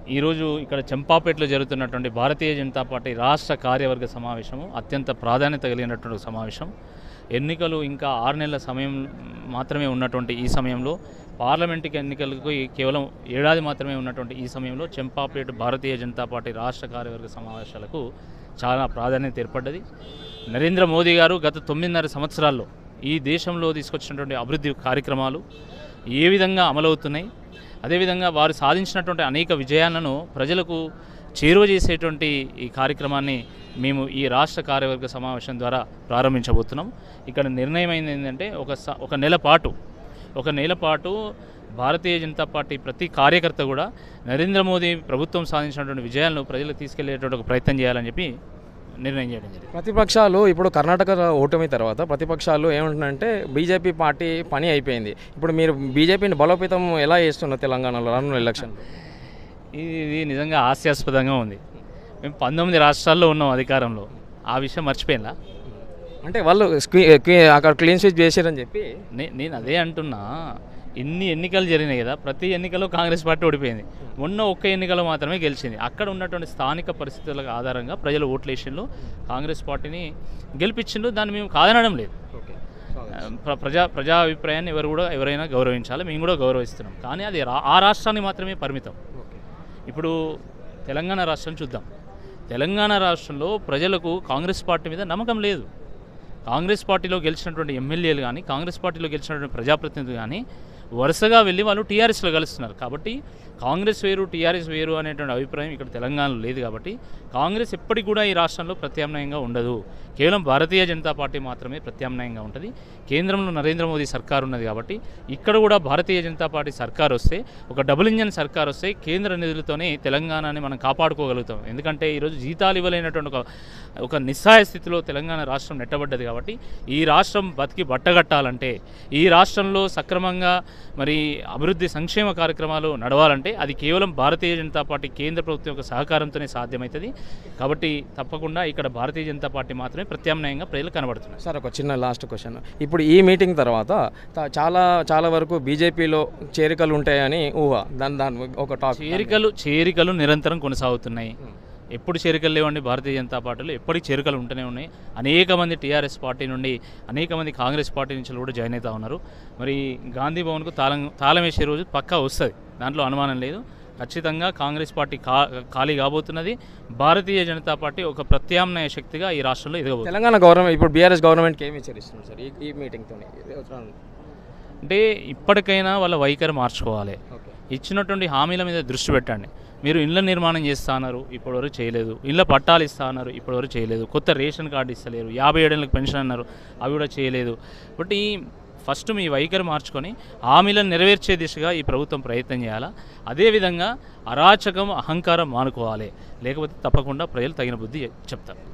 ఈరోజు ఇక్కడ చెంపాపేటలో జరుగుతున్నటువంటి భారతీయ జనతా పార్టీ రాష్ట్ర కార్యవర్గ సమావేశము అత్యంత ప్రాధాన్యత కలిగినటువంటి సమావేశం ఎన్నికలు ఇంకా ఆరు నెలల సమయం మాత్రమే ఉన్నటువంటి ఈ సమయంలో పార్లమెంటుకి ఎన్నికలకు ఈ కేవలం ఏడాది మాత్రమే ఉన్నటువంటి ఈ సమయంలో చెంపాపేట భారతీయ జనతా పార్టీ రాష్ట్ర కార్యవర్గ సమావేశాలకు చాలా ప్రాధాన్యత ఏర్పడ్డది నరేంద్ర మోదీ గారు గత తొమ్మిదిన్నర సంవత్సరాల్లో ఈ దేశంలో తీసుకొచ్చినటువంటి అభివృద్ధి కార్యక్రమాలు ఏ విధంగా అమలవుతున్నాయి అదేవిధంగా వారు సాధించినటువంటి అనేక విజయాలను ప్రజలకు చేరువ చేసేటువంటి ఈ కార్యక్రమాన్ని మేము ఈ రాష్ట్ర కార్యవర్గ సమావేశం ద్వారా ప్రారంభించబోతున్నాం ఇక్కడ నిర్ణయం అయింది ఏంటంటే ఒక స- ఒక నెల పాటు ఒక నెల పాటు భారతీయ జనతా పార్టీ ప్రతి కార్యకర్త కూడా నరేంద్ర మోదీ ప్రభుత్వం సాధించినటువంటి విజయాలను ప్రజలకు తీసుకెళ్లేటువంటి ఒక ప్రయత్నం చేయాలని చెప్పి నిర్ణయం చేయడం జరిగింది ప్రతిపక్షాలు ఇప్పుడు కర్ణాటక ఓటమి తర్వాత ప్రతిపక్షాలు ఏమంటున్నాయంటే బీజేపీ పార్టీ పని అయిపోయింది ఇప్పుడు మీరు బీజేపీని బలోపేతం ఎలా చేస్తున్నారు తెలంగాణలో రానున్న ఎలక్షన్ ఇది ఇది నిజంగా హాస్యాస్పదంగా ఉంది మేము పంతొమ్మిది రాష్ట్రాల్లో ఉన్నాం అధికారంలో ఆ విషయం మర్చిపోయినా అంటే వాళ్ళు స్క్వీ- క్వీ- అక్కడ క్లీన్ స్విచ్ చేశారని చెప్పి నే నేను అదే అంటున్నా ఎన్ని ఎన్నికలు జరిగినాయి కదా ప్రతి ఎన్నికలో కాంగ్రెస్ పార్టీ ఓడిపోయింది మొన్న ఒక్క ఎన్నికలో మాత్రమే గెలిచింది అక్కడ ఉన్నటువంటి స్థానిక పరిస్థితుల ఆధారంగా ప్రజలు ఓట్లేసిండ్రు కాంగ్రెస్ పార్టీని గెలిపించిండ్రు దాన్ని మేము కాదనడం లేదు ప్ర- ప్రజా ప్రజా అభిప్రాయాన్ని ఎవరు కూడా ఎవరైనా గౌరవించాలి మేము కూడా గౌరవిస్తున్నాం కానీ అది రా ఆ రాష్ట్రానికి మాత్రమే పరిమితం ఇప్పుడు తెలంగాణ రాష్ట్రం చూద్దాం తెలంగాణ రాష్ట్రంలో ప్రజలకు కాంగ్రెస్ పార్టీ మీద నమ్మకం లేదు కాంగ్రెస్ పార్టీలో గెలిచినటువంటి ఎమ్మెల్యేలు కానీ కాంగ్రెస్ పార్టీలో గెలిచినటువంటి ప్రజాప్రతినిధులు కానీ వరుసగా వెళ్ళి వాళ్ళు టీఆర్ఎస్లో కలుస్తున్నారు కాబట్టి కాంగ్రెస్ వేరు టీఆర్ఎస్ వేరు అనేటువంటి అభిప్రాయం ఇక్కడ తెలంగాణలో లేదు కాబట్టి కాంగ్రెస్ ఎప్పటికి కూడా ఈ రాష్ట్రంలో ప్రత్యామ్నాయంగా ఉండదు కేవలం భారతీయ జనతా పార్టీ మాత్రమే ప్రత్యామ్నాయంగా ఉంటుంది కేంద్రంలో నరేంద్ర మోదీ సర్కార్ ఉన్నది కాబట్టి ఇక్కడ కూడా భారతీయ జనతా పార్టీ సర్కార్ వస్తే ఒక డబుల్ ఇంజన్ సర్కార్ వస్తే కేంద్ర నిధులతోనే తెలంగాణని మనం కాపాడుకోగలుగుతాం ఎందుకంటే ఈరోజు జీతాలు ఇవ్వలేనటువంటి ఒక ఒక నిస్సహాయ స్థితిలో తెలంగాణ రాష్ట్రం నెట్టబడ్డది కాబట్టి ఈ రాష్ట్రం బతికి బట్టగట్టాలంటే ఈ రాష్ట్రంలో సక్రమంగా మరి అభివృద్ధి సంక్షేమ కార్యక్రమాలు నడవాలంటే అది కేవలం భారతీయ జనతా పార్టీ కేంద్ర ప్రభుత్వం యొక్క సహకారంతోనే సాధ్యమవుతుంది కాబట్టి తప్పకుండా ఇక్కడ భారతీయ జనతా పార్టీ మాత్రమే ప్రత్యామ్నాయంగా ప్రజలు కనబడుతున్నారు సార్ ఒక చిన్న లాస్ట్ క్వశ్చన్ ఇప్పుడు ఈ మీటింగ్ తర్వాత త- చాలా చాలా వరకు బీజేపీలో చేరికలు ఉంటాయని ఊహ దాని దాని ఒక టాక్ చేరికలు చేరికలు నిరంతరం కొనసాగుతున్నాయి ఎప్పుడు చేరికలు లేవండి భారతీయ జనతా పార్టీలో ఎప్పటికి చేరికలు ఉంటూనే ఉన్నాయి అనేక మంది టీఆర్ఎస్ పార్టీ నుండి అనేక మంది కాంగ్రెస్ పార్టీ నుంచి కూడా జాయిన్ అవుతా ఉన్నారు మరి గాంధీ భవన్కు తాళం తాళం వేసే రోజు పక్కా వస్తుంది దాంట్లో అనుమానం లేదు ఖచ్చితంగా కాంగ్రెస్ పార్టీ కా ఖాళీ కాబోతున్నది భారతీయ జనతా పార్టీ ఒక ప్రత్యామ్నాయ శక్తిగా ఈ రాష్ట్రంలో ఎదగబోతుంది తెలంగాణ గవర్నమెంట్ ఇప్పుడు బీఆర్ఎస్ గవర్నమెంట్కి ఏమి హెచ్చరిస్తున్నారు సార్ ఈ ఈ మీటింగ్తో అంటే ఇప్పటికైనా వాళ్ళ వైఖరి మార్చుకోవాలి ఓకే ఇచ్చినటువంటి హామీల మీద దృష్టి పెట్టండి మీరు ఇళ్ళ నిర్మాణం చేస్తా అన్నారు ఇప్పటివరకు చేయలేదు ఇళ్ళ పట్టాలు ఇస్తా అన్నారు ఇప్పటివరకు చేయలేదు కొత్త రేషన్ కార్డు ఇస్తలేరు యాభై ఏడేళ్ళకి పెన్షన్ అన్నారు అవి కూడా చేయలేదు బట్ ఈ ఫస్ట్ మీ వైఖరి మార్చుకొని హామీలను నెరవేర్చే దిశగా ఈ ప్రభుత్వం ప్రయత్నం చేయాలా అదేవిధంగా అరాచకం అహంకారం మానుకోవాలి లేకపోతే తప్పకుండా ప్రజలు తగిన బుద్ధి చెప్తారు